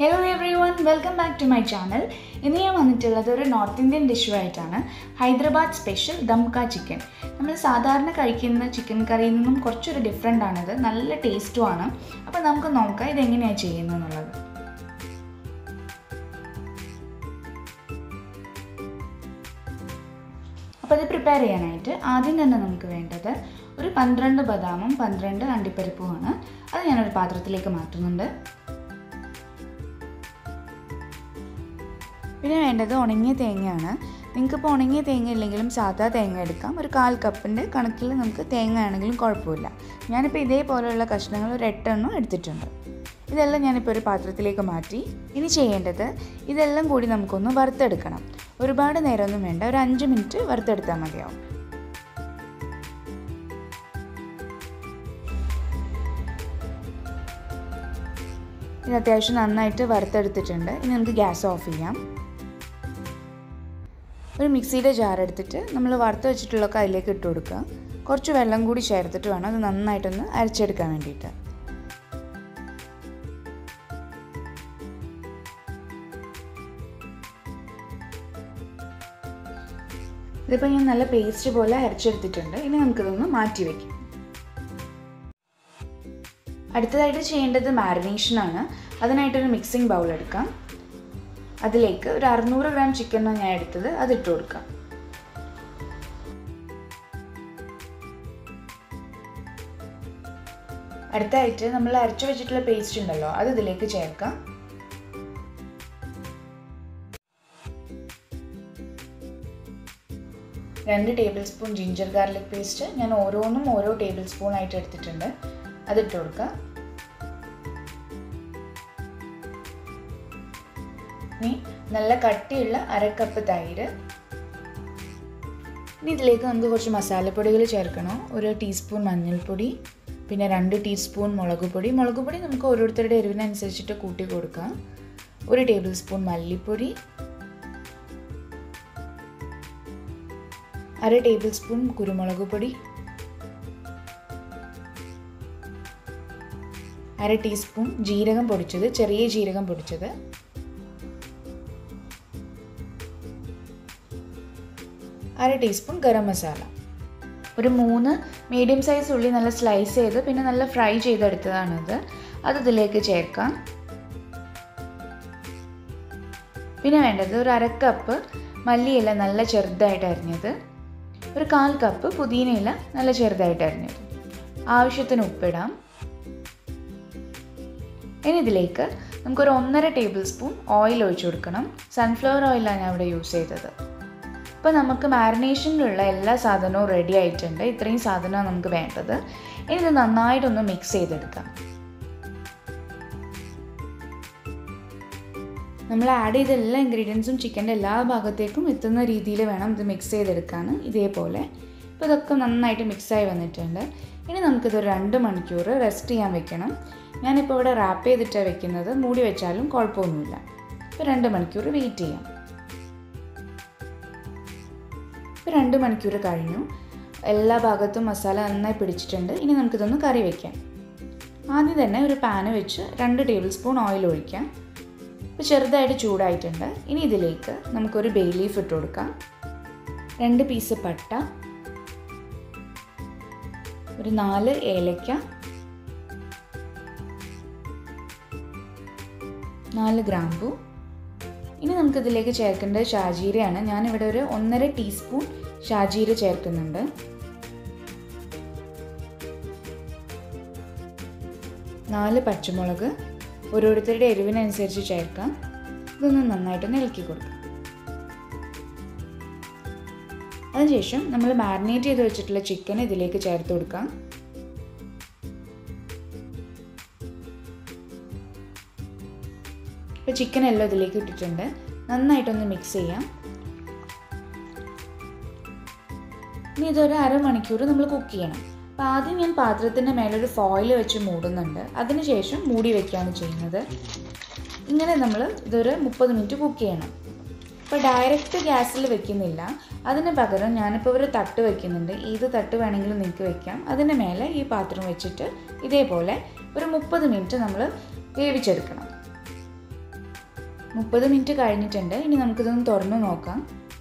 hello everyone welcome back to my channel ഇന്ന് ഞാൻ വന്നിട്ടുള്ളത് ഒരു നോർത്ത് ഇന്ത്യൻ ഡിഷുമായിട്ടാണ് ഹൈദരാബാദ് സ്പെഷ്യൽ ദംക ചിക്കൻ നമ്മൾ സാധാരണ കഴിക്കുന്ന ചിക്കൻ കറിയിൽ നിന്നും കുറച്ചൊരു ഡിഫറെൻ്റ് ആണിത് നല്ല ടേസ്റ്റുമാണ് അപ്പോൾ നമുക്ക് നോക്കാം ഇതെങ്ങനെയാണ് ചെയ്യുന്നത് എന്നുള്ളത് അപ്പോൾ ഇത് പ്രിപ്പയർ ചെയ്യാനായിട്ട് ആദ്യം തന്നെ നമുക്ക് വേണ്ടത് ഒരു പന്ത്രണ്ട് ബദാമും പന്ത്രണ്ട് അണ്ടിപ്പരിപ്പുമാണ് അത് ഞാനൊരു പാത്രത്തിലേക്ക് മാറ്റുന്നുണ്ട് പിന്നെ വേണ്ടത് ഉണങ്ങിയ തേങ്ങയാണ് നിങ്ങൾക്കിപ്പോൾ ഉണങ്ങിയ തേങ്ങ ഇല്ലെങ്കിലും സാധാ തേങ്ങ എടുക്കാം ഒരു കാൽ കപ്പിൻ്റെ കണക്കിൽ നമുക്ക് തേങ്ങ ആണെങ്കിലും കുഴപ്പമില്ല ഞാനിപ്പോൾ ഇതേപോലെയുള്ള കഷ്ണങ്ങൾ ഒരു എട്ടെണ്ണം എടുത്തിട്ടുണ്ട് ഇതെല്ലാം ഞാനിപ്പോൾ ഒരു പാത്രത്തിലേക്ക് മാറ്റി ഇനി ചെയ്യേണ്ടത് ഇതെല്ലാം കൂടി നമുക്കൊന്ന് വറുത്തെടുക്കണം ഒരുപാട് നേരമൊന്നും വേണ്ട ഒരു അഞ്ച് മിനിറ്റ് വറുത്തെടുത്താൽ മതിയാവും ഇത് അത്യാവശ്യം നന്നായിട്ട് വറുത്തെടുത്തിട്ടുണ്ട് ഇനി നമുക്ക് ഗ്യാസ് ഓഫ് ചെയ്യാം ഒരു മിക്സിയുടെ ജാർ എടുത്തിട്ട് നമ്മൾ വറുത്ത് വെച്ചിട്ടുള്ളതൊക്കെ അതിലേക്ക് ഇട്ട് കൊടുക്കുക കുറച്ച് വെള്ളം കൂടി ചേർത്തിട്ട് വേണം അത് നന്നായിട്ടൊന്ന് അരച്ചെടുക്കാൻ വേണ്ടിയിട്ട് ഇതിപ്പോൾ ഞാൻ നല്ല പേസ്റ്റ് പോലെ അരച്ചെടുത്തിട്ടുണ്ട് ഇനി നമുക്കിതൊന്ന് മാറ്റി വയ്ക്കാം അടുത്തതായിട്ട് ചെയ്യേണ്ടത് മാരിനേഷനാണ് അതിനായിട്ടൊരു മിക്സിംഗ് ബൗൾ എടുക്കാം അതിലേക്ക് ഒരു അറുന്നൂറ് ഗ്രാം ചിക്കനാണ് ഞാൻ എടുത്തത് അത് ഇട്ട് കൊടുക്കാം അടുത്തായിട്ട് നമ്മൾ അരച്ചു വെച്ചിട്ടുള്ള പേസ്റ്റ് ഉണ്ടല്ലോ അത് ഇതിലേക്ക് ചേർക്കാം രണ്ട് tablespoon ginger garlic paste ഞാൻ ഓരോന്നും ഓരോ ടേബിൾ സ്പൂൺ ആയിട്ട് എടുത്തിട്ടുണ്ട് അതിട്ട് കൊടുക്കാം ഇനി നല്ല കട്ടിയുള്ള അര കപ്പ് തൈര് ഇനി ഇതിലേക്ക് നമുക്ക് കുറച്ച് മസാലപ്പൊടികൾ ചേർക്കണം ഒരു ടീസ്പൂൺ മഞ്ഞൾപ്പൊടി പിന്നെ രണ്ട് ടീസ്പൂൺ മുളക് പൊടി മുളക് പൊടി നമുക്ക് ഓരോരുത്തരുടെ എരിവിനനുസരിച്ചിട്ട് കൂട്ടി കൊടുക്കാം ഒരു ടേബിൾ സ്പൂൺ മല്ലിപ്പൊടി അര ടേബിൾ സ്പൂൺ കുരുമുളക് പൊടി അര ടീസ്പൂൺ ജീരകം പൊടിച്ചത് ചെറിയ ജീരകം പൊടിച്ചത് അര ടീസ്പൂൺ ഗരം മസാല ഒരു മൂന്ന് മീഡിയം സൈസ് ഉള്ളി നല്ല സ്ലൈസ് ചെയ്ത് പിന്നെ നല്ല ഫ്രൈ ചെയ്തെടുത്തതാണിത് അത് ഇതിലേക്ക് ചേർക്കാം പിന്നെ വേണ്ടത് ഒരു അര കപ്പ് മല്ലിയില നല്ല ചെറുതായിട്ട് അരിഞ്ഞത് ഒരു കാൽ കപ്പ് പുതിനയില നല്ല ചെറുതായിട്ട് അരിഞ്ഞത് ആവശ്യത്തിന് ഉപ്പിടാം ഇനി ഇതിലേക്ക് നമുക്കൊരു ഒന്നര ടേബിൾ സ്പൂൺ ഓയിൽ ഒഴിച്ചു കൊടുക്കണം സൺഫ്ലവർ ഓയിലാണ് ഞാൻ ഇവിടെ യൂസ് ചെയ്തത് അപ്പോൾ നമുക്ക് മാരിനേഷനിലുള്ള എല്ലാ സാധനവും റെഡി ആയിട്ടുണ്ട് ഇത്രയും സാധനമാണ് നമുക്ക് വേണ്ടത് ഇനി ഇത് നന്നായിട്ടൊന്ന് മിക്സ് ചെയ്തെടുക്കാം നമ്മൾ ആഡ് ചെയ്ത എല്ലാ ഇൻഗ്രീഡിയൻസും ചിക്കൻ്റെ എല്ലാ ഭാഗത്തേക്കും എത്തുന്ന രീതിയിൽ വേണം ഇത് മിക്സ് ചെയ്തെടുക്കാൻ ഇതേപോലെ ഇപ്പോൾ ഇതൊക്കെ നന്നായിട്ട് മിക്സായി വന്നിട്ടുണ്ട് ഇനി നമുക്കിത് രണ്ട് മണിക്കൂർ റെസ്റ്റ് ചെയ്യാൻ വെക്കണം ഞാനിപ്പോൾ ഇവിടെ റാപ്പ് ചെയ്തിട്ടാണ് വെക്കുന്നത് മൂടി വെച്ചാലും കുഴപ്പമൊന്നുമില്ല ഇപ്പോൾ രണ്ട് മണിക്കൂർ വെയിറ്റ് ചെയ്യാം ഇപ്പോൾ രണ്ട് മണിക്കൂർ കഴിഞ്ഞു എല്ലാ ഭാഗത്തും മസാല നന്നായി പിടിച്ചിട്ടുണ്ട് ഇനി നമുക്കിതൊന്ന് കറി വയ്ക്കാം ആദ്യം തന്നെ ഒരു പാന് വെച്ച് രണ്ട് ടേബിൾ സ്പൂൺ ഓയിൽ ഒഴിക്കാം ഇപ്പോൾ ചെറുതായിട്ട് ചൂടായിട്ടുണ്ട് ഇനി ഇതിലേക്ക് നമുക്കൊരു ബേ ലീഫ് ഇട്ട് കൊടുക്കാം രണ്ട് പീസ് പട്ട ഒരു നാല് ഏലക്ക നാല് ഗ്രാമ്പു ഇനി നമുക്കിതിലേക്ക് ചേർക്കേണ്ടത് ഷാജീരയാണ് ഞാനിവിടെ ഒരു ഒന്നര ടീസ്പൂൺ ഷാജീര ചേർക്കുന്നുണ്ട് നാല് പച്ചമുളക് ഓരോരുത്തരുടെ എരിവിനനുസരിച്ച് ചേർക്കാം ഇതൊന്ന് നന്നായിട്ടൊന്ന് ഇളക്കി കൊടുക്കാം അതിനുശേഷം നമ്മൾ മാരിനേറ്റ് ചെയ്ത് വെച്ചിട്ടുള്ള ചിക്കൻ ഇതിലേക്ക് ചേർത്ത് കൊടുക്കാം ഇപ്പോൾ ചിക്കൻ എല്ലാം ഇതിലേക്ക് ഇട്ടിട്ടുണ്ട് നന്നായിട്ടൊന്ന് മിക്സ് ചെയ്യാം ഇനി ഇതൊരു അരമണിക്കൂർ നമ്മൾ കുക്ക് ചെയ്യണം അപ്പോൾ ആദ്യം ഞാൻ പാത്രത്തിൻ്റെ മേലൊരു ഫോയിൽ വെച്ച് മൂടുന്നുണ്ട് അതിനുശേഷം മൂടി വെക്കുകയാണ് ചെയ്യുന്നത് ഇങ്ങനെ നമ്മൾ ഇതൊരു മുപ്പത് മിനിറ്റ് കുക്ക് ചെയ്യണം അപ്പോൾ ഡയറക്റ്റ് ഗ്യാസിൽ വെക്കുന്നില്ല അതിന് പകരം ഞാനിപ്പോൾ ഒരു തട്ട് വെക്കുന്നുണ്ട് ഏത് തട്ട് വേണമെങ്കിലും നിങ്ങൾക്ക് വെക്കാം അതിൻ്റെ മേലെ ഈ പാത്രം വെച്ചിട്ട് ഇതേപോലെ ഒരു മുപ്പത് മിനിറ്റ് നമ്മൾ വേവിച്ചെടുക്കണം മുപ്പത് മിനിറ്റ് കഴിഞ്ഞിട്ടുണ്ട് ഇനി നമുക്കിതൊന്ന് തുറന്നു നോക്കാം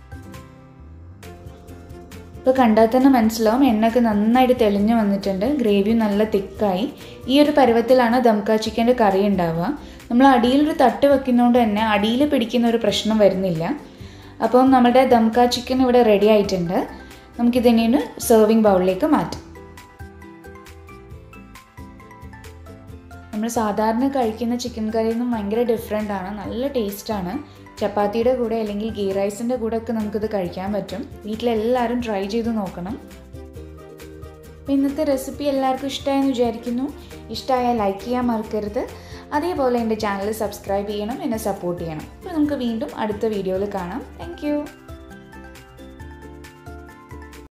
ഇപ്പോൾ കണ്ടാൽ തന്നെ മനസ്സിലാവും എണ്ണയൊക്കെ നന്നായിട്ട് തെളിഞ്ഞു വന്നിട്ടുണ്ട് ഗ്രേവി നല്ല തിക്കായി ഈ ഒരു പരുവത്തിലാണ് ദംക ചിക്കൻ്റെ കറി ഉണ്ടാവുക നമ്മൾ അടിയിലൊരു തട്ട് വെക്കുന്നതുകൊണ്ട് തന്നെ അടിയിൽ പിടിക്കുന്ന ഒരു പ്രശ്നം വരുന്നില്ല അപ്പം നമ്മുടെ ദംക ചിക്കൻ ഇവിടെ റെഡി ആയിട്ടുണ്ട് നമുക്കിതിനെ ഒന്ന് സെർവിങ് ബൗളിലേക്ക് മാറ്റാം നമ്മൾ സാധാരണ കഴിക്കുന്ന ചിക്കൻ കറിയിൽ നിന്നും ഭയങ്കര ഡിഫറെൻ്റ് ആണ് നല്ല ടേസ്റ്റാണ് ചപ്പാത്തിയുടെ കൂടെ അല്ലെങ്കിൽ ഗീ റൈസിൻ്റെ കൂടെ ഒക്കെ നമുക്കിത് കഴിക്കാൻ പറ്റും വീട്ടിലെല്ലാവരും ട്രൈ ചെയ്ത് നോക്കണം അപ്പോൾ ഇന്നത്തെ റെസിപ്പി എല്ലാവർക്കും ഇഷ്ടമായെന്ന് വിചാരിക്കുന്നു ഇഷ്ടമായാൽ ലൈക്ക് ചെയ്യാൻ മറക്കരുത് അതേപോലെ എൻ്റെ ചാനൽ സബ്സ്ക്രൈബ് ചെയ്യണം എന്നെ സപ്പോർട്ട് ചെയ്യണം അപ്പോൾ നമുക്ക് വീണ്ടും അടുത്ത വീഡിയോയിൽ കാണാം താങ്ക്